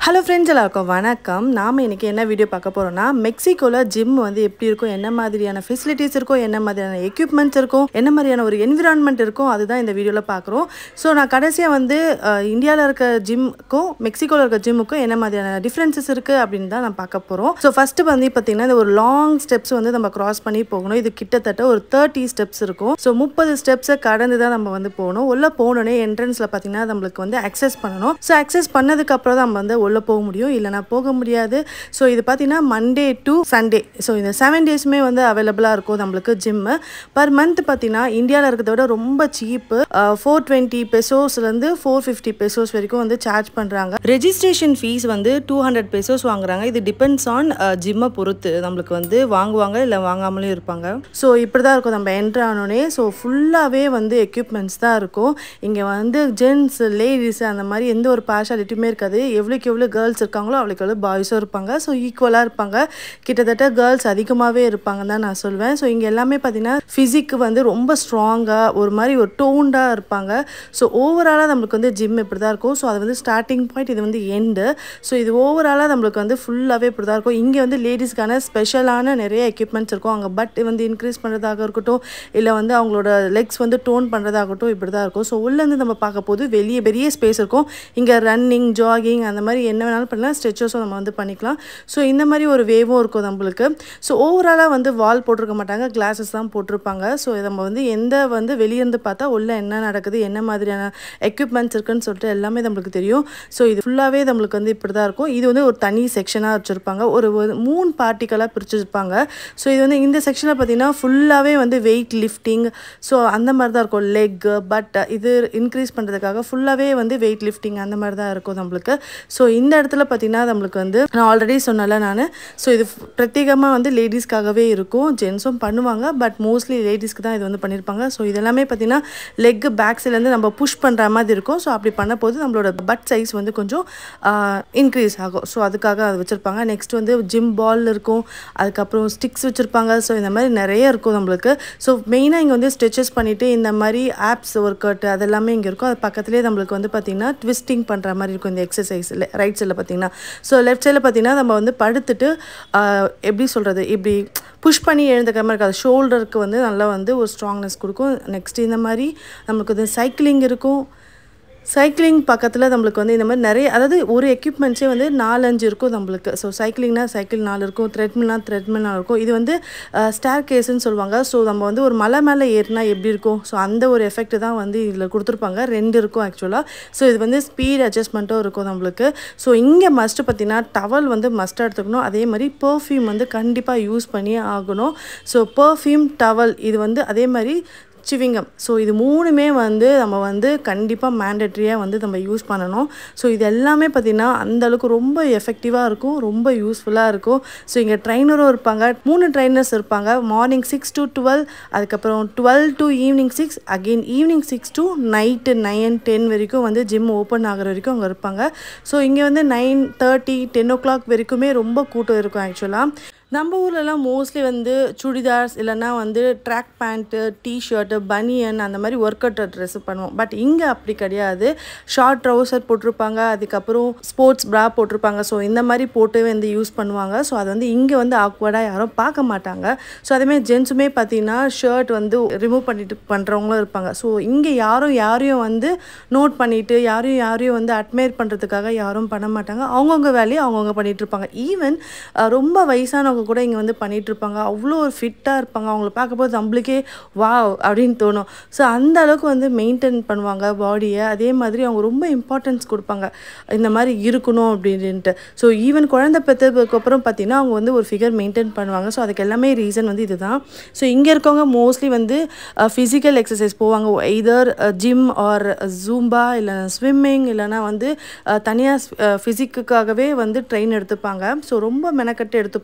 hello friends எல்லாருக்கும் வணக்கம் நாம் இன்றைக்கி என்ன வீடியோ பார்க்க போகிறோம்னா மெக்சிகோவில் ஜிம் வந்து எப்படி இருக்கும் என்ன மாதிரியான ஃபெசிலிட்டிஸ் இருக்கும் என்ன மாதிரியான எக்யூப்மெண்ட்ஸ் இருக்கும் என்ன மாதிரியான ஒரு என்விரான்மெண்ட் இருக்கும் அதுதான் இந்த வீடியோவில் பார்க்குறோம் ஸோ நான் கடைசியாக வந்து இந்தியாவில் இருக்க ஜிம்க்கும் மெக்சிகோவில் இருக்க ஜிம்முக்கும் என்ன மாதிரியான டிஃப்ரென்சஸ் இருக்குது அப்படின்னு தான் நான் பார்க்க போகிறோம் ஸோ ஃபஸ்ட்டு வந்து பார்த்திங்கன்னா இந்த ஒரு லாங் ஸ்டெப்ஸ் வந்து நம்ம கிராஸ் பண்ணி போகணும் இது கிட்டத்தட்ட ஒரு தேர்ட்டி ஸ்டெப்ஸ் இருக்கும் ஸோ முப்பது ஸ்டெப்ஸை கடந்து தான் நம்ம வந்து போகணும் உள்ளே போனோடனே என்ட்ரன்ஸில் பார்த்தீங்கன்னா நம்மளுக்கு வந்து அக்சஸ் பண்ணணும் ஸோ அக்சஸ் பண்ணதுக்கப்புறம் தான் நம்ம வந்து உள்ளே போக முடியும் இல்லைனா போக முடியாது ஸோ இது பார்த்தீங்கன்னா மண்டே டு சண்டே ஸோ இந்த செவன் டேஸுமே வந்து அவைலபிளாக இருக்கும் நம்மளுக்கு ஜிம்மு பர் மந்த் பார்த்தீங்கன்னா இந்தியாவில் இருக்கிறத விட ரொம்ப சீப்பு ஃபோர் டுவெண்ட்டி பெசோஸ்லேருந்து ஃபோர் ஃபிஃப்டி பெசோஸ் வரைக்கும் வந்து சார்ஜ் பண்ணுறாங்க ரெஜிஸ்ட்ரேஷன் ஃபீஸ் வந்து டூ ஹண்ட்ரட் பெசோஸ் வாங்குறாங்க இது டிபெண்ட்ஸ் ஆன் ஜிம்மை பொறுத்து நம்மளுக்கு வந்து வாங்குவாங்க இல்லை வாங்காமலும் இருப்பாங்க ஸோ இப்படி தான் இருக்கும் நம்ம என்ட்ரு ஆனோடனே ஸோ ஃபுல்லாகவே வந்து எக்யூப்மெண்ட்ஸ் தான் இருக்கும் இங்கே வந்து ஜென்ஸ் லேடிஸ் அந்த மாதிரி எந்த ஒரு பார்ஷாலிட்டியுமே இருக்காது எவ்வளோக்கு எவ்வளோ கேர்ள்ஸ் இருக்காங்களோ அவளுக்கு எவ்வளோ பாய்ஸும் இருப்பாங்க ஸோ ஈக்குவலாக இருப்பாங்க கிட்டத்தட்ட கேர்ள்ஸ் அதிகமாகவே இருப்பாங்கன்னு தான் நான் சொல்வேன் ஸோ இங்கே எல்லாமே பார்த்தீங்கன்னா ஃபிசிக் வந்து ரொம்ப ஸ்ட்ராங்காக ஒரு மாதிரி ஒரு டோண்டாக இருப்பாங்க ஸோ ஓவராலாக நம்மளுக்கு வந்து ஜிம் இப்படி தான் இருக்கும் ஸோ அது வந்து ஸ்டார்டிங் பாயிண்ட் இது வந்து எண்டு ஸோ இது ஓவராலாக நம்மளுக்கு வந்து ஃபுல்லாகவே இப்படி தான் இருக்கும் இங்கே வந்து லேடிஸ்க்கான ஸ்பெஷலான நிறைய எக்யூப்மெண்ட்ஸ் இருக்கும் அங்கே பட் வந்து இன்க்ரீஸ் பண்ணுறதாக இருக்கட்டும் இல்லை வந்து அவங்களோட லெக்ஸ் வந்து டோன் பண்ணுறதாகட்டும் இப்படி தான் இருக்கும் ஸோ உள்ளேருந்து நம்ம பார்க்க போது வெளியே பெரிய ஸ்பேஸ் இருக்கும் இங்கே ரன்னிங் ஜாகிங் அந்த மாதிரி என்ன வேணாலும் பண்ணலாம் ஸ்ட்ரெச்சஸும் நம்ம வந்து பண்ணிக்கலாம் ஸோ இந்த மாதிரி ஒரு வேவும் இருக்கும் நம்மளுக்கு ஸோ ஓவராலாக வந்து வால் போட்டிருக்க மாட்டாங்க கிளாஸஸ் தான் போட்டிருப்பாங்க ஸோ நம்ம வந்து எந்த வந்து வெளியேருந்து பார்த்தா உள்ள என்ன நடக்குது என்ன மாதிரியான எக்யூப்மெண்ட்ஸ் இருக்குன்னு சொல்லிட்டு எல்லாமே நம்மளுக்கு தெரியும் ஸோ இது ஃபுல்லாகவே நம்மளுக்கு வந்து இப்படி தான் இருக்கும் இது வந்து ஒரு தனி செக்ஷனாக வச்சுருப்பாங்க ஒரு ஒரு மூணு பார்ட்டிக்கலாக பிரிச்சுருப்பாங்க ஸோ இது வந்து இந்த செக்ஷனில் பார்த்தீங்கன்னா ஃபுல்லாகவே வந்து வெயிட் லிஃப்டிங் ஸோ அந்த மாதிரி தான் இருக்கும் லெக் பட் இது இன்க்ரீஸ் பண்ணுறதுக்காக ஃபுல்லாகவே வந்து வெயிட் லிஃப்டிங் அந்த மாதிரி தான் இருக்கும் நம்மளுக்கு ஸோ இந்த இடத்துல பார்த்தீங்கன்னா நம்மளுக்கு வந்து நான் ஆல்ரெடி சொன்னல நான் ஸோ இது பிரத்யேகமாக வந்து லேடிஸ்க்காகவே இருக்கும் ஜென்ஸும் பண்ணுவாங்க பட் மோஸ்ட்லி லேடிஸ்க்கு தான் இது வந்து பண்ணியிருப்பாங்க ஸோ இதெல்லாமே பார்த்தீங்கன்னா லெக் பேக் சைட்லேருந்து நம்ம புஷ் பண்ணுற மாதிரி இருக்கும் ஸோ அப்படி பண்ண போது நம்மளோட பட் சைஸ் வந்து கொஞ்சம் இன்க்ரீஸ் ஆகும் ஸோ அதுக்காக அது வச்சுருப்பாங்க நெக்ஸ்ட் வந்து ஜிம் பால் இருக்கும் அதுக்கப்புறம் ஸ்டிக்ஸ் வச்சுருப்பாங்க ஸோ இந்த மாதிரி நிறைய இருக்கும் நம்மளுக்கு ஸோ மெயினாக இங்கே வந்து ஸ்ட்ரெச்சஸ் பண்ணிவிட்டு இந்த மாதிரி ஆப்ஸ் ஒர்க் அவுட் அதெல்லாமே இங்கே இருக்கும் அது பக்கத்துலேயே நம்மளுக்கு வந்து பார்த்திங்கன்னா ட்விஸ்டிங் பண்ணுற மாதிரி இருக்கும் இந்த எக்ஸசைஸில் ரைட் சைடில் பார்த்திங்கன்னா ஸோ லெஃப்ட் சைடில் பார்த்திங்கன்னா நம்ம வந்து படுத்துட்டு எப்படி சொல்கிறது இப்படி புஷ் பண்ணி எழுந்துக்கிற மாதிரி இருக்காது ஷோல்டருக்கு வந்து நல்லா வந்து ஒரு ஸ்ட்ராங்னஸ் கொடுக்கும் நெக்ஸ்ட் இந்த மாதிரி நமக்கு வந்து சைக்கிளிங் இருக்கும் சைக்கிளிங் பக்கத்தில் நம்மளுக்கு வந்து இந்த மாதிரி நிறைய அதாவது ஒரு எக்யூப்மெண்ட்ஸே வந்து நாலஞ்சு இருக்கும் நம்மளுக்கு ஸோ சைக்கிளிங்னா சைக்கிள் நாலு இருக்கும் த்ரெட்மில்னா த்ரெட்மில் நாலு இருக்கும் இது வந்து ஸ்டார் கேஸ்ன்னு சொல்லுவாங்க ஸோ நம்ம வந்து ஒரு மலை மேலே ஏறினா எப்படி இருக்கும் ஸோ அந்த ஒரு எஃபெக்ட் தான் வந்து இதில் கொடுத்துருப்பாங்க ரெண்டு இருக்கும் ஆக்சுவலாக ஸோ இது வந்து ஸ்பீட் அட்ஜஸ்ட்மெண்ட்டும் இருக்கும் நம்மளுக்கு ஸோ இங்கே மஸ்ட்டு பார்த்திங்கன்னா டவல் வந்து மஸ்ட்டாக எடுத்துக்கணும் அதே மாதிரி பர்ஃப்யூம் வந்து கண்டிப்பாக யூஸ் பண்ணியே ஆகணும் ஸோ பர்ஃப்யூம் டவல் இது வந்து அதே மாதிரி சிவிங்கம் ஸோ இது மூணுமே வந்து நம்ம வந்து கண்டிப்பாக மேண்டட்ரியாக வந்து நம்ம யூஸ் பண்ணணும் ஸோ இது எல்லாமே பார்த்திங்கன்னா அந்தளவுக்கு ரொம்ப எஃபெக்டிவாக இருக்கும் ரொம்ப யூஸ்ஃபுல்லாக இருக்கும் ஸோ இங்கே ட்ரைனரும் இருப்பாங்க மூணு ட்ரைனர்ஸ் இருப்பாங்க மார்னிங் சிக்ஸ் டு டுவெல் அதுக்கப்புறம் twelve to evening six again evening six to night nine ten வரைக்கும் வந்து ஜிம் ஓப்பன் ஆகிற வரைக்கும் அங்கே இருப்பாங்க ஸோ இங்கே வந்து nine thirty ten o'clock வரைக்குமே ரொம்ப கூட்டம் இருக்கும் ஆக்சுவலாக நம்ம ஊர்லலாம் மோஸ்ட்லி வந்து சுடிதார்ஸ் இல்லைன்னா வந்து ட்ராக் பேண்ட்டு டிஷர்ட்டு பனியன் அந்த மாதிரி ஒர்க் அவுட் ட்ரெஸ் பண்ணுவோம் பட் இங்கே அப்படி கிடையாது ஷார்ட் ட்ரௌசர் போட்டிருப்பாங்க அதுக்கப்புறம் ஸ்போர்ட்ஸ் ப்ரா போட்டிருப்பாங்க ஸோ இந்த மாதிரி போட்டு வந்து யூஸ் பண்ணுவாங்க ஸோ அது வந்து இங்கே வந்து ஆக்வர்டாக யாரும் பார்க்க மாட்டாங்க ஸோ அதேமாதிரி ஜென்ஸுமே பார்த்தீங்கன்னா ஷர்ட் வந்து ரிமூவ் பண்ணிட்டு பண்ணுறவங்களும் இருப்பாங்க ஸோ இங்கே யாரும் யாரையும் வந்து நோட் பண்ணிவிட்டு யாரையும் யாரையும் வந்து அட்மையர் பண்ணுறதுக்காக யாரும் பண்ண மாட்டாங்க அவங்கவுங்க வேலையை அவங்கவுங்க பண்ணிகிட்டு இருப்பாங்க ஈவன் ரொம்ப வயசானவங்க அவங்க கூட இங்கே வந்து பண்ணிகிட்டு இருப்பாங்க அவ்வளோ ஒரு ஃபிட்டாக இருப்பாங்க அவங்கள பார்க்கும்போது நம்மளுக்கே வாவ் அப்படின்னு தோணும் ஸோ அந்த அளவுக்கு வந்து மெயின்டைன் பண்ணுவாங்க பாடியை அதே மாதிரி அவங்க ரொம்ப இம்பார்ட்டன்ஸ் கொடுப்பாங்க இந்த மாதிரி இருக்கணும் அப்படின்ட்டு ஸோ ஈவன் குழந்தை பெற்றதுக்கப்புறம் பார்த்தீங்கன்னா அவங்க வந்து ஒரு ஃபிகர் மெயின்டைன் பண்ணுவாங்க ஸோ அதுக்கு எல்லாமே ரீசன் வந்து இதுதான் ஸோ இங்கே இருக்கவங்க மோஸ்ட்லி வந்து ஃபிசிக்கல் எக்ஸசைஸ் போவாங்க எய்தர் ஜிம் ஆர் ஜூம்பா இல்லை ஸ்விம்மிங் இல்லைனா வந்து தனியாக ஃபிசிக்குக்காகவே வந்து ட்ரெயின் எடுத்துப்பாங்க ஸோ ரொம்ப மெனக்கட்டு எடுத்துப்பாங்க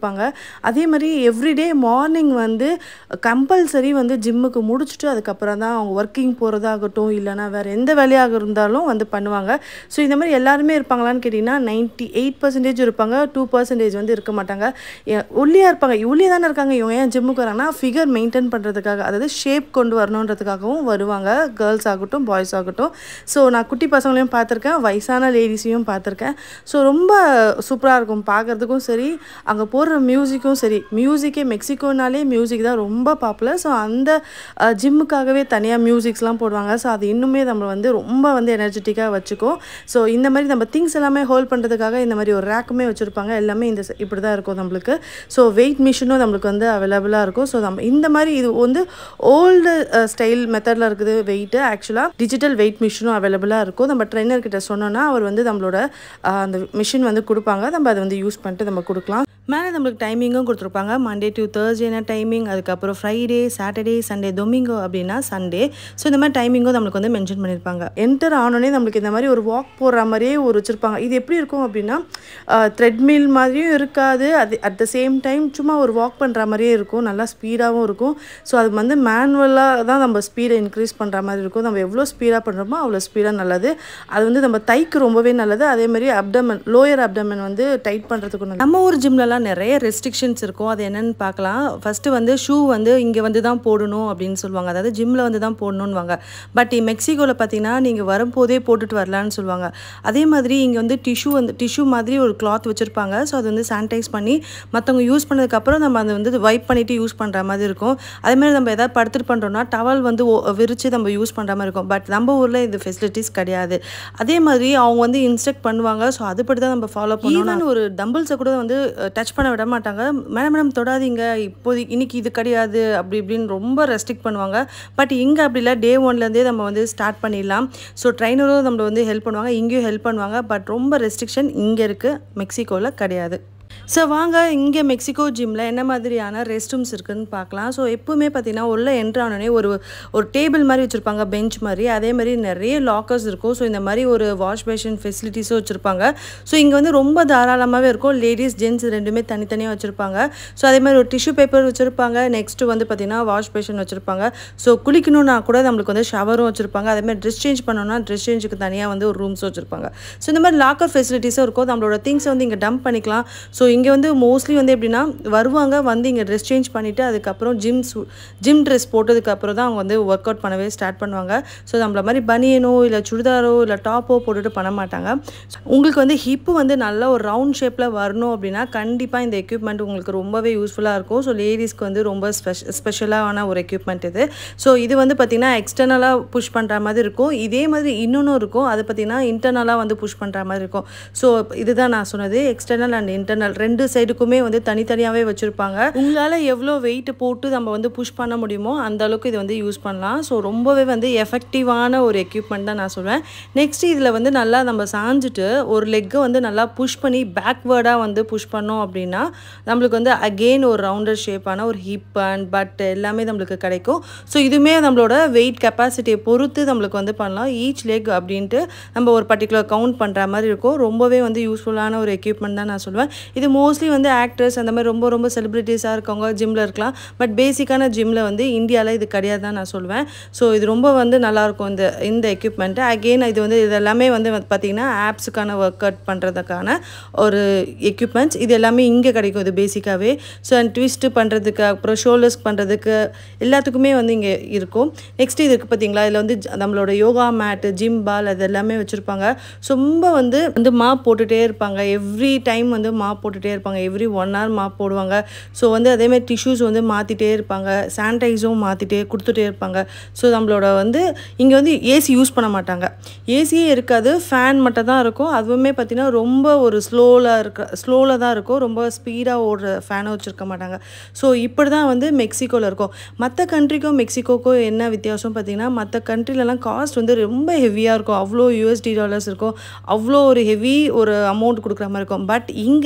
அதே மாதிரி எவ்ரிடே மார்னிங் வந்து கம்பல்சரி வந்து ஜிம்முக்கு முடிச்சுட்டு அதுக்கப்புறம் தான் அவங்க ஒர்க்கிங் போகிறதாகட்டும் இல்லைனா வேறு எந்த வேலையாக இருந்தாலும் வந்து பண்ணுவாங்க ஸோ இந்த மாதிரி எல்லாருமே இருப்பாங்களான்னு கேட்டிங்கன்னா நைன்ட்டி எயிட் பர்சன்டேஜ் இருப்பாங்க டூ பர்சன்டேஜ் வந்து இருக்க மாட்டாங்க எ- ஒல்லியாக இருப்பாங்க ஒல்லியாக தானே இருக்காங்க இவங்க ஏன் ஜிம்முக்கு வராங்கன்னா ஃபிகர் மெயின்டைன் பண்ணுறதுக்காக அதாவது ஷேப் கொண்டு வரணுன்றதுக்காகவும் வருவாங்க கேர்ள்ஸ் ஆகட்டும் பாய்ஸ் ஆகட்டும் ஸோ நான் குட்டி பசங்களையும் பார்த்துருக்கேன் வயசான லேடிஸையும் பார்த்துருக்கேன் ஸோ ரொம்ப சூப்பராக இருக்கும் பார்க்குறதுக்கும் சரி அங்கே போடுற மியூசிக்கும் சரி மியூசிக்கே மெக்சிகோனாலே மியூசிக் தான் ரொம்ப பாப்புலர் ஸோ அந்த ஜிம்முக்காகவே தனியாக மியூசிக்ஸ்லாம் போடுவாங்க ஸோ அது இன்னுமே நம்ம வந்து ரொம்ப வந்து எனர்ஜெட்டிக்காக வச்சுக்கும் ஸோ இந்த மாதிரி நம்ம திங்ஸ் எல்லாமே ஹோல்ட் பண்ணுறதுக்காக இந்த மாதிரி ஒரு ரேக்குமே வச்சுருப்பாங்க எல்லாமே இந்த ச- இப்படி தான் இருக்கும் நம்மளுக்கு ஸோ வெயிட் மிஷினும் நம்மளுக்கு வந்து அவைலபிளாக இருக்கும் ஸோ நம்ம இந்த மாதிரி இது வந்து ஓல்டு ஸ்டைல் மெத்தடில் இருக்குது வெயிட்டு ஆக்சுவலாக டிஜிட்டல் வெயிட் மிஷினும் அவைலபிளாக இருக்கும் நம்ம ட்ரெயினர் கிட்ட சொன்னோன்னா அவர் வந்து நம்மளோட அஹ், அந்த மிஷின் வந்து கொடுப்பாங்க நம்ம அதை வந்து யூஸ் பண்ணிட்டு நம்ம கொடுக்கலாம் மேலே நம்மளுக்கு டைமிங்கும் கொடுத்துருப்பாங்க மண்டே டு தேர்ஸ்டேனா டைமிங் அதுக்கப்புறம் ஃப்ரைடே சாட்டர்டே சண்டே டொமிங்கோ அப்படின்னா சண்டே ஸோ இந்த மாதிரி டைமிங்கும் நம்மளுக்கு வந்து மென்ஷன் பண்ணியிருப்பாங்க என்டர் ஆனோடனே நம்மளுக்கு இந்த மாதிரி ஒரு வாக் போடுற மாதிரியே ஒரு வச்சுருப்பாங்க இது எப்படி இருக்கும் அப்படின்னா த்ரெட்மில் மாதிரியும் இருக்காது அது அட் த சேம் டைம் சும்மா ஒரு வாக் பண்ணுற மாதிரியே இருக்கும் நல்லா ஸ்பீடாகவும் இருக்கும் ஸோ அது வந்து மேனுவலாக தான் நம்ம ஸ்பீடை இன்க்ரீஸ் பண்ணுற மாதிரி இருக்கும் நம்ம எவ்வளோ ஸ்பீடாக பண்ணுறோமோ அவ்வளோ ஸ்பீடாக நல்லது அது வந்து நம்ம தைக்கு ரொம்பவே நல்லது அதே மாதிரி அப்டமன் லோயர் அப்டமன் வந்து டைட் பண்ணுறதுக்கு நல்லது நம்ம ஊர் ஜிம்லலாம் நிறைய ரெஸ்ட்ரிக்ஷன்ஸ் இருக்கும் அது என்னன்னு பார்க்கலாம் ஃபஸ்ட்டு வந்து ஷூ வந்து இங்கே வந்து தான் போடணும் அப்படின்னு சொல்லுவாங்க அதாவது ஜிம்மில் வந்து தான் போடணுன்னுவாங்க பட் மெக்சிகோவில் பார்த்தீங்கன்னா நீங்கள் வரும்போதே போட்டுட்டு வரலான்னு சொல்லுவாங்க அதே மாதிரி இங்கே வந்து டிஷ்யூ வந்து டிஷ்யூ மாதிரி ஒரு கிளாத் வச்சுருப்பாங்க ஸோ அது வந்து சானிடைஸ் பண்ணி மற்றவங்க யூஸ் பண்ணதுக்கப்புறம் நம்ம அதை வந்து வைப் பண்ணிவிட்டு யூஸ் பண்ணுற மாதிரி இருக்கும் அதே மாதிரி நம்ம எதாவது படுத்துட்டு பண்ணுறோம்னா டவல் வந்து ஒ- விரிச்சு நம்ம யூஸ் பண்ணுற மாதிரி இருக்கும் பட் நம்ம ஊரில் இந்த ஃபெசிலிட்டிஸ் கிடையாது அதே மாதிரி அவங்க வந்து இன்ஸ்ட்ரக்ட் பண்ணுவாங்க ஸோ அதுபடி தான் நம்ம ஃபாலோ பண்ணணும் ஒரு டம்பிள்ஸை கூட வந்து டச் பண்ண விட மாட்டாங்க மேடம் மேடம் தொடாதீங்க இப்போதைக்கு இன்னைக்கு இது கிடையாது அப்படி இப்படின்னு ரொம்ப ரெஸ்ட்ரிக்ட் பண்ணுவாங்க பட் இங்கே அப்படி இல்லை டே ஒன்லேருந்தே நம்ம வந்து ஸ்டார்ட் பண்ணிடலாம் ஸோ ட்ரைனரும் நம்மளை வந்து ஹெல்ப் பண்ணுவாங்க இங்கேயும் ஹெல்ப் பண்ணுவாங்க பட் ரொம்ப ரெஸ்ட்ரிக்ஷன் இங்கே இருக்குது மெக்சிகோவில் கிடையாது ஸோ வாங்க இங்கே மெக்சிகோ ஜிம்மில் என்ன மாதிரியான ரெஸ்ட் ரூம்ஸ் இருக்குன்னு பார்க்கலாம் ஸோ எப்பவுமே பார்த்தீங்கன்னா உள்ள என்ட்ரு ஆனோடனே ஒரு ஒரு டேபிள் மாதிரி வச்சுருப்பாங்க பெஞ்ச் மாதிரி அதே மாதிரி நிறைய லாக்கர்ஸ் இருக்கும் ஸோ இந்த மாதிரி ஒரு வாஷ் பேஷன் ஃபெசிலிட்டிஸும் வச்சுருப்பாங்க ஸோ இங்கே வந்து ரொம்ப தாராளமாகவே இருக்கும் லேடிஸ் ஜென்ட்ஸ் ரெண்டுமே தனித்தனியாக வச்சுருப்பாங்க ஸோ அதே மாதிரி ஒரு டிஷ்யூ பேப்பர் வச்சுருப்பாங்க நெக்ஸ்ட்டு வந்து பார்த்திங்கன்னா வாஷ் பேஷன் வச்சுருப்பாங்க ஸோ குளிக்கணும்னா கூட நம்மளுக்கு வந்து ஷவரும் வச்சுருப்பாங்க அதே மாதிரி ட்ரெஸ் சேஞ்ச் பண்ணணும்னா ட்ரெஸ் சேஞ்சுக்கு தனியாக வந்து ஒரு ரூம்ஸ் வச்சுருப்பாங்க ஸோ இந்த மாதிரி லாக்கர் ஃபெசிலிட்டிஸும் இருக்கும் நம்மளோட திங்ஸை வந்து இங்கே டம்ப் பண்ணிக்கலாம் ஸோ இங்கே வந்து மோஸ்ட்லி வந்து எப்படின்னா வருவாங்க வந்து இங்கே ட்ரெஸ் சேஞ்ச் பண்ணிவிட்டு அதுக்கப்புறம் ஜிம் ஜிம் ட்ரெஸ் போட்டதுக்கப்புறம் தான் அவங்க வந்து ஒர்க் அவுட் பண்ணவே ஸ்டார்ட் பண்ணுவாங்க ஸோ நம்மள மாதிரி பனியனோ இல்லை சுடிதாரோ இல்லை டாப்போ போட்டுட்டு பண்ண மாட்டாங்க உங்களுக்கு வந்து ஹிப்பு வந்து நல்ல ஒரு ரவுண்ட் ஷேப்பில் வரணும் அப்படின்னா கண்டிப்பாக இந்த எக்யூப்மெண்ட் உங்களுக்கு ரொம்பவே யூஸ்ஃபுல்லாக இருக்கும் ஸோ லேடிஸ்க்கு வந்து ரொம்ப ஸ்பெஷ ஸ்பெஷலான ஒரு எக்யூப்மெண்ட் இது ஸோ இது வந்து பார்த்திங்கன்னா எக்ஸ்டர்னலாக புஷ் பண்ணுற மாதிரி இருக்கும் இதே மாதிரி இன்னொன்று இருக்கும் அது பார்த்திங்கன்னா இன்டர்னலாக வந்து புஷ் பண்ணுற மாதிரி இருக்கும் ஸோ இதுதான் நான் சொன்னது எக்ஸ்டர்னல் அண்ட் இன்டர்னல் ரெண்டு சைடுக்குமே வந்து தனித்தனியாகவே வச்சுருப்பாங்க உங்களால் எவ்வளோ வெயிட் போட்டு நம்ம வந்து புஷ் பண்ண முடியுமோ அந்த அளவுக்கு இது வந்து யூஸ் பண்ணலாம் ஸோ ரொம்பவே வந்து எஃபெக்டிவான ஒரு எக்யூப்மெண்ட் தான் நான் சொல்வேன் நெக்ஸ்ட் இதில் வந்து நல்லா நம்ம சாஞ்சிட்டு ஒரு லெக்கை வந்து நல்லா புஷ் பண்ணி பேக்வேர்டாக வந்து புஷ் பண்ணோம் அப்படின்னா நம்மளுக்கு வந்து அகெயின் ஒரு ரவுண்டர் ஷேப்பான ஒரு ஹிப் அண்ட் பட் எல்லாமே நம்மளுக்கு கிடைக்கும் ஸோ இதுவுமே நம்மளோட வெயிட் கெப்பாசிட்டியை பொறுத்து நம்மளுக்கு வந்து பண்ணலாம் ஈச் லெக் அப்படின்ட்டு நம்ம ஒரு பர்டிகுலர் கவுண்ட் பண்ணுற மாதிரி இருக்கும் ரொம்பவே வந்து யூஸ்ஃபுல்லான ஒரு எக்யூப்மெண்ட் தான் நான் சொல்லுவேன் இது மோஸ்ட்லி வந்து ஆக்டர்ஸ் அந்த மாதிரி ரொம்ப ரொம்ப செலிப்ரிட்டிஸாக இருக்கவங்க ஜிம்மில் இருக்கலாம் பட் பேசிக்கான ஜிம்மில் வந்து இந்தியாவில் இது கிடையாது தான் நான் சொல்லுவேன் ஸோ இது ரொம்ப வந்து நல்லாயிருக்கும் இந்த இந்த எக்யூப்மெண்ட்டு அகெயின் இது வந்து இது எல்லாமே வந்து பார்த்திங்கன்னா ஆப்ஸுக்கான ஒர்க் அவுட் பண்ணுறதுக்கான ஒரு எக்யூப்மெண்ட்ஸ் இது எல்லாமே இங்கே கிடைக்கும் இது பேசிக்காகவே ஸோ அண்ட் ட்விஸ்ட்டு பண்ணுறதுக்கு அப்புறம் ஷோல்டர்ஸ் பண்ணுறதுக்கு எல்லாத்துக்குமே வந்து இங்கே இருக்கும் நெக்ஸ்ட் இது இருக்குது பார்த்தீங்களா இதில் வந்து ஜ- நம்மளோட யோகா மேட்டு ஜிம் பால் அது எல்லாமே வச்சுருப்பாங்க ஸோ ரொம்ப வந்து வந்து மாப் போட்டுகிட்டே இருப்பாங்க எவ்ரி டைம் வந்து மாப் போட்டுகிட்டே இருப்பாங்க எவ்ரி ஒன் ஹவர் மாப் போடுவாங்க ஸோ வந்து அதேமாதிரி டிஷ்யூஸ் வந்து மாற்றிட்டே இருப்பாங்க சானிடைஸும் மாற்றிட்டே கொடுத்துட்டே இருப்பாங்க ஸோ நம்மளோட வந்து இங்கே வந்து ஏசி யூஸ் பண்ண மாட்டாங்க ஏசியே இருக்காது ஃபேன் மட்டும் தான் இருக்கும் அதுவுமே பார்த்திங்கன்னா ரொம்ப ஒரு ஸ்லோவில் இருக்க ஸ்லோவில் தான் இருக்கும் ரொம்ப ஸ்பீடாக ஓடுற ஃபேனை வச்சுருக்க மாட்டாங்க ஸோ இப்படி தான் வந்து மெக்சிகோவில் இருக்கும் மற்ற கண்ட்ரிக்கும் மெக்சிகோக்கும் என்ன வித்தியாசம் பார்த்திங்கன்னா மற்ற கண்ட்ரிலலாம் காஸ்ட் வந்து ரொம்ப ஹெவியாக இருக்கும் அவ்வளோ யூஎஸ்டி டாலர்ஸ் இருக்கும் அவ்வளோ ஒரு ஹெவி ஒரு அமௌண்ட் கொடுக்குற மாதிரி இருக்கும் பட் இங்கே மெக்சிகோ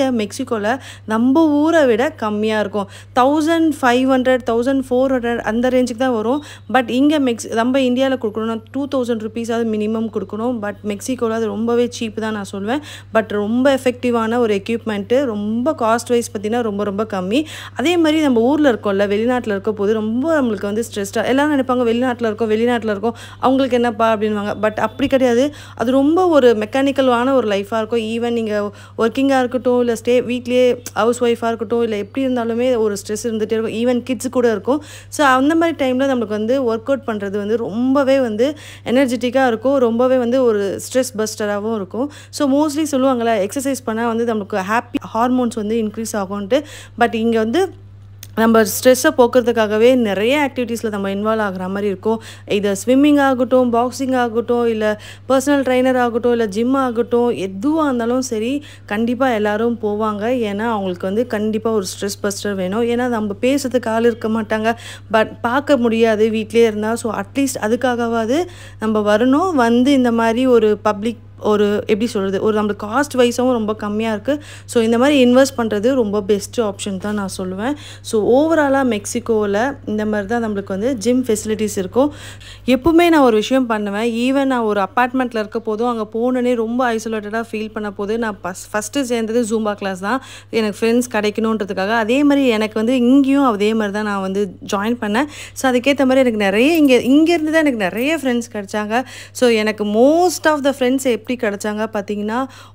மெக்சிகோவில் நம்ம ஊரை விட கம்மியாக இருக்கும் thousand five hundred thousand four hundred அந்த ரேஞ்சுக்கு தான் வரும் பட் இங்கே மெக்ஸ் நம்ம இந்தியாவில் கொடுக்கணும்னா டூ தௌசண்ட் ருபீஸாவது மினிமம் கொடுக்கணும் பட் மெக்சிகோவில் அது ரொம்பவே சீப் தான் நான் சொல்லுவேன் பட் ரொம்ப எஃபெக்டிவான ஒரு எக்யூப்மெண்ட்டு ரொம்ப காஸ்ட் வைஸ் பார்த்தீங்கன்னா ரொம்ப ரொம்ப கம்மி அதே மாதிரி நம்ம ஊரில் இருக்கோம்ல வெளிநாட்டில் இருக்க போது ரொம்ப நம்மளுக்கு வந்து ஸ்ட்ரெஸ்டாக எல்லாரும் நினைப்பாங்க வெளிநாட்டில் இருக்கோம் வெளிநாட்டில் இருக்கோம் அவங்களுக்கு என்னப்பா அப்படின்வாங்க பட் அப்படி கிடையாது அது ரொம்ப ஒரு மெக்கானிக்கலான ஒரு லைஃபாக இருக்கும் ஈவன் நீங்கள் ஒர்க்கிங்காக இருக்கட்டும் இல்லை ஸ்டே வீட்லேயே ஹவுஸ் ஒய்ஃபாக இருக்கட்டும் இல்லை எப்படி இருந்தாலுமே ஒரு ஸ்ட்ரெஸ் இருந்துகிட்டே இருக்கும் ஈவன் கிட்ஸ் கூட இருக்கும் ஸோ அந்த மாதிரி டைமில் நம்மளுக்கு வந்து ஒர்க் அவுட் பண்ணுறது வந்து ரொம்பவே வந்து எனர்ஜெட்டிக்காக இருக்கும் ரொம்பவே வந்து ஒரு ஸ்ட்ரெஸ் பஸ்டராகவும் இருக்கும் ஸோ மோஸ்ட்லி சொல்லுவாங்களே எக்ஸசைஸ் பண்ணால் வந்து நம்மளுக்கு ஹாப்பி ஹார்மோன்ஸ் வந்து இன்க்ரீஸ் ஆகும்ன்ட்டு பட் இங்கே வந்து நம்ம ஸ்ட்ரெஸ்ஸை போக்குறதுக்காகவே நிறைய ஆக்டிவிட்டீஸில் நம்ம இன்வால்வ் ஆகுற மாதிரி இருக்கும் இது ஸ்விம்மிங் ஆகட்டும் பாக்ஸிங் ஆகட்டும் இல்லை பர்சனல் ட்ரைனர் ஆகட்டும் இல்லை ஜிம் ஆகட்டும் எதுவாக இருந்தாலும் சரி கண்டிப்பாக எல்லாரும் போவாங்க ஏன்னா அவங்களுக்கு வந்து கண்டிப்பாக ஒரு ஸ்ட்ரெஸ் பஸ்டர் வேணும் ஏன்னா நம்ம பேசுறதுக்கு ஆள் இருக்க மாட்டாங்க பட் பார்க்க முடியாது வீட்டிலே இருந்தால் ஸோ அட்லீஸ்ட் அதுக்காகவாது நம்ம வரணும் வந்து இந்த மாதிரி ஒரு பப்ளிக் ஒரு எப்படி சொல்கிறது ஒரு நம்மளுக்கு காஸ்ட் வைஸும் ரொம்ப கம்மியாக இருக்குது ஸோ இந்த மாதிரி இன்வெஸ்ட் பண்ணுறது ரொம்ப பெஸ்ட்டு ஆப்ஷன் தான் நான் சொல்லுவேன் ஸோ ஓவராலாக மெக்சிகோவில் இந்த மாதிரி தான் நம்மளுக்கு வந்து ஜிம் ஃபெசிலிட்டிஸ் இருக்கும் எப்பவுமே நான் ஒரு விஷயம் பண்ணுவேன் ஈவன் நான் ஒரு அப்பார்ட்மெண்ட்டில் இருக்க போதும் அங்கே போனோடனே ரொம்ப ஐசோலேட்டடாக ஃபீல் பண்ண போது நான் ஃபஸ் ஃபஸ்ட்டு சேர்ந்தது ஜூம்பா கிளாஸ் தான் எனக்கு ஃப்ரெண்ட்ஸ் கிடைக்கணுன்றதுக்காக அதே மாதிரி எனக்கு வந்து இங்கேயும் அதே மாதிரி தான் நான் வந்து ஜாயின் பண்ணேன் ஸோ அதுக்கேற்ற மாதிரி எனக்கு நிறைய இங்கே இங்கேருந்து தான் எனக்கு நிறைய ஃப்ரெண்ட்ஸ் கிடைச்சாங்க ஸோ எனக்கு மோஸ்ட் ஆஃப் த ஃப்ரெண்ட்ஸ் எப்படி கிடைச்சாங்க பார்த்தீங்கன்னா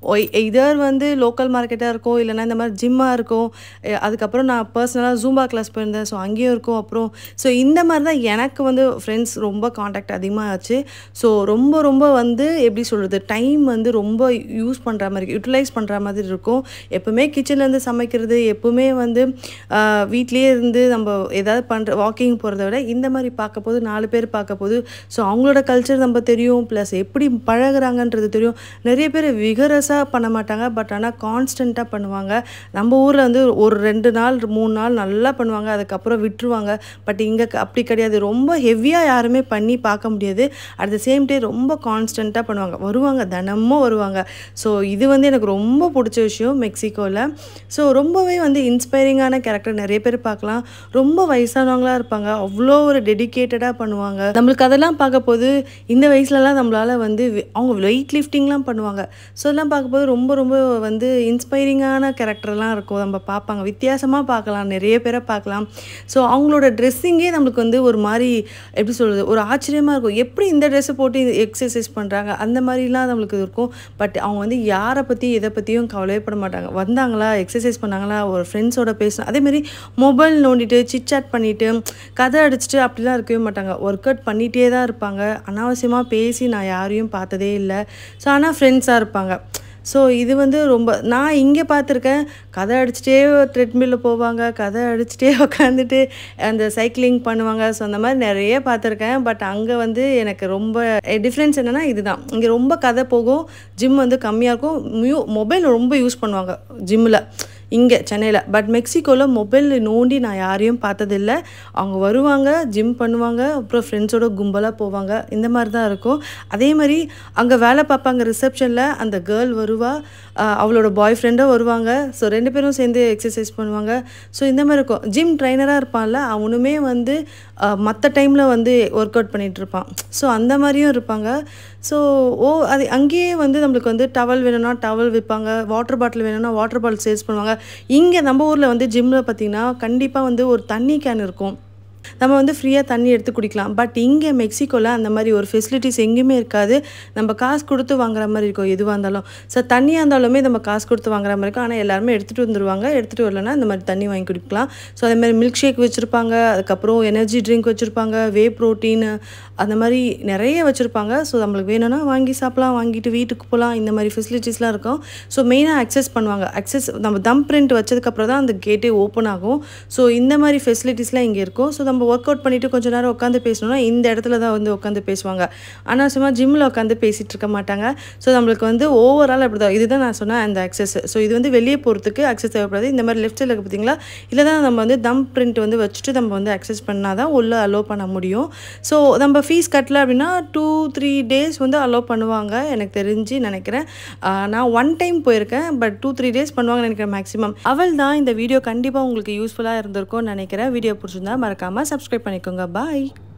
இதர் வந்து லோக்கல் மார்க்கெட்டாக இருக்கும் இல்லைனா இந்த மாதிரி ஜிம்மாக இருக்கும் அஹ் அதுக்கப்புறம் நான் பர்சனலாக ஜூம்பா கிளாஸ் போயிருந்தேன் ஸோ அங்கேயும் இருக்கும் அப்புறம் ஸோ இந்த மாதிரி தான் எனக்கு வந்து ஃப்ரெண்ட்ஸ் ரொம்ப காண்டாக்ட் அதிகமாக ஆச்சு ஸோ ரொம்ப ரொம்ப வந்து எப்படி சொல்கிறது டைம் வந்து ரொம்ப யூஸ் பண்ணுற மாதிரி யூட்டிலைஸ் பண்ணுற மாதிரி இருக்கும் எப்போவுமே கிச்சன்லேருந்து சமைக்கிறது எப்போவுமே வந்து ஆஹ், வீட்லயே இருந்து நம்ம ஏதாவது பண்ணுற வாக்கிங் போகிறத விட இந்த மாதிரி பார்க்க போது நாலு பேர் பார்க்க போது ஸோ அவங்களோட கல்ச்சர் நம்ம தெரியும் ப்ளஸ் எப்படி பழகுறாங்கன்றது தெரியும் நிறைய பேர் விகரஸாக பண்ண மாட்டாங்க பட் ஆனால் கான்ஸ்டண்ட்டாக பண்ணுவாங்க நம்ம ஊரில் வந்து ஒரு ரெண்டு நாள் மூணு நாள் நல்லா பண்ணுவாங்க அதுக்கப்புறம் விட்டுருவாங்க பட் இங்கே அப்படி கிடையாது ரொம்ப ஹெவியாக யாருமே பண்ணி பார்க்க முடியாது அட் த சேம் டே ரொம்ப கான்ஸ்டண்ட்டாக பண்ணுவாங்க வருவாங்க தினமும் வருவாங்க ஸோ இது வந்து எனக்கு ரொம்ப பிடிச்ச விஷயம் மெக்சிகோவில் ஸோ ரொம்பவே வந்து இன்ஸ்பைரிங்கான கேரக்டர் நிறைய பேர் பார்க்கலாம் ரொம்ப வயசானவங்களா இருப்பாங்க அவ்வளோ ஒரு டெடிகேட்டடாக பண்ணுவாங்க நம்மளுக்கு அதெல்லாம் பார்க்க போது இந்த வயசுலலாம் நம்மளால் வந்து வி- அவங்க வெயிட் லிஃப்டிங்லாம் பண்ணுவாங்க ஸோ அதெல்லாம் பார்க்கும்போது ரொம்ப ரொம்ப வந்து இன்ஸ்பைரிங்கான கேரக்டர்லாம் இருக்கும் நம்ம பார்ப்பாங்க வித்தியாசமாக பார்க்கலாம் நிறைய பேரை பார்க்கலாம் ஸோ அவங்களோட ட்ரெஸ்ஸிங்கே நம்மளுக்கு வந்து ஒரு மாதிரி எப்படி சொல்கிறது ஒரு ஆச்சரியமாக இருக்கும் எப்படி இந்த ட்ரெஸ்ஸை போட்டு எக்ஸசைஸ் பண்ணுறாங்க அந்த மாதிரிலாம் நம்மளுக்கு இருக்கும் பட் அவங்க வந்து யாரை பற்றி எதை பற்றியும் கவலையே பட மாட்டாங்க வந்தாங்களா எக்ஸசைஸ் பண்ணாங்களா ஒரு ஃப்ரெண்ட்ஸோட பேசினா அதேமாரி மொபைல் நோண்டிட்டு சிட் சாட் பண்ணிட்டு கதை அடிச்சுட்டு அப்படிலாம் இருக்கவே மாட்டாங்க ஒர்க் அவுட் பண்ணிகிட்டே தான் இருப்பாங்க அனாவசியமாக பேசி நான் யாரையும் பார்த்ததே இல்லை ஸோ ஆனால் ஃப்ரெண்ட்ஸாக இருப்பாங்க ஸோ இது வந்து ரொம்ப நான் இங்கே பார்த்துருக்கேன் கதை அடிச்சுட்டே ட்ரெட்மில்ல போவாங்க கதை அடிச்சுட்டே உட்காந்துட்டு அந்த சைக்கிளிங் பண்ணுவாங்க ஸோ அந்த மாதிரி நிறைய பார்த்துருக்கேன் பட் அங்கே வந்து எனக்கு ரொம்ப டிஃப்ரென்ஸ் என்னென்னா இதுதான் இங்கே ரொம்ப கதை போகும் ஜிம் வந்து கம்மியாக இருக்கும் மியூ மொபைல் ரொம்ப யூஸ் பண்ணுவாங்க ஜிம்மில் இங்கே சென்னையில் பட் மெக்சிகோவில் மொபைல் நோண்டி நான் யாரையும் பார்த்ததில்ல அவங்க வருவாங்க ஜிம் பண்ணுவாங்க அப்புறம் ஃப்ரெண்ட்ஸோட கும்பலாக போவாங்க இந்த மாதிரி தான் இருக்கும் அதே மாதிரி அங்கே வேலை பார்ப்பாங்க ரிசப்ஷனில் அந்த கேர்ள் வருவா ஆஹ் அவளோட பாய் ஃப்ரெண்டும் வருவாங்க ஸோ ரெண்டு பேரும் சேர்ந்து எக்ஸசைஸ் பண்ணுவாங்க ஸோ இந்த மாதிரி இருக்கும் ஜிம் ட்ரைனராக இருப்பான்ல அவனுமே வந்து மற்ற டைமில் வந்து ஒர்க் அவுட் பண்ணிகிட்டு இருப்பான் ஸோ அந்த மாதிரியும் இருப்பாங்க ஸோ ஓ அது அங்கேயே வந்து நம்மளுக்கு வந்து டவல் வேணும்னா டவல் விற்பாங்க வாட்டர் பாட்டில் வேணும்னா வாட்டர் பாட்டில் சேல்ஸ் பண்ணுவாங்க இங்கே நம்ம ஊரில் வந்து ஜிம்மில் பார்த்தீங்கன்னா கண்டிப்பாக வந்து ஒரு தண்ணி கேன் இருக்கும் நம்ம வந்து ஃப்ரீயாக தண்ணி எடுத்து குடிக்கலாம் பட் இங்கே மெக்சிகோவில் அந்த மாதிரி ஒரு ஃபெசிலிட்டிஸ் எங்கேயுமே இருக்காது நம்ம காசு கொடுத்து வாங்குற மாதிரி இருக்கும் எதுவாக இருந்தாலும் ஸோ தண்ணியாக இருந்தாலுமே நம்ம காசு கொடுத்து வாங்குற மாதிரி இருக்கும் ஆனால் எல்லாருமே எடுத்துகிட்டு வந்துருவாங்க எடுத்துகிட்டு வரலன்னா இந்த மாதிரி தண்ணி வாங்கி குடிக்கலாம் ஸோ அதே மாதிரி மில்க் ஷேக் வச்சுருப்பாங்க அதுக்கப்புறம் எனர்ஜி ட்ரிங்க் வச்சுருப்பாங்க வே ப்ரோட்டீன் அந்த மாதிரி நிறைய வச்சுருப்பாங்க ஸோ நம்மளுக்கு வேணும்னா வாங்கி சாப்பிடலாம் வாங்கிட்டு வீட்டுக்கு போகலாம் இந்த மாதிரி ஃபெசிலிட்டிஸ்லாம் இருக்கும் ஸோ மெயினாக அக்சஸ் பண்ணுவாங்க அக்சஸ் நம்ம தம் பிரிண்ட் வச்சதுக்கப்புறம் தான் அந்த கேட்டே ஓப்பன் ஆகும் ஸோ இந்த மாதிரி ஃபெசிலிட்டிஸ்லாம் இங்கே இருக்கும் ஸோ நம்ம நம்ம ஒர்க் அவுட் பண்ணிவிட்டு கொஞ்ச நேரம் உட்காந்து பேசணும்னா இந்த இடத்துல தான் வந்து உட்காந்து பேசுவாங்க ஆனால் சும்மா ஜிம்மில் உட்காந்து பேசிகிட்டு இருக்க மாட்டாங்க ஸோ நம்மளுக்கு வந்து ஓவரால் அப்படி தான் இதுதான் நான் சொன்னேன் அந்த அக்சஸ் ஸோ இது வந்து வெளியே போகிறதுக்கு அக்சஸ் தேவைப்படாது இந்த மாதிரி லெஃப்ட் சைடில் பார்த்தீங்களா இல்லை தான் நம்ம வந்து தம் பிரிண்ட் வந்து வச்சுட்டு நம்ம வந்து அக்சஸ் பண்ணால் தான் உள்ளே அலோவ் பண்ண முடியும் ஸோ நம்ம ஃபீஸ் கட்டல அப்படின்னா டூ த்ரீ டேஸ் வந்து அலோவ் பண்ணுவாங்க எனக்கு தெரிஞ்சு நினைக்கிறேன் ஆஹ் நான் ஒன் டைம் போயிருக்கேன் பட் டூ த்ரீ டேஸ் பண்ணுவாங்கன்னு நினைக்கிறேன் மேக்ஸிமம் அவள் தான் இந்த வீடியோ கண்டிப்பாக உங்களுக்கு யூஸ்ஃபுல்லாக இருந்திருக்கும்னு நினைக்கிறேன் வீடியோ பிடிச்சிருந்தா மறக்காமல் சப்ஸ்கிரைப் பண்ணிக்கோங்க பாய்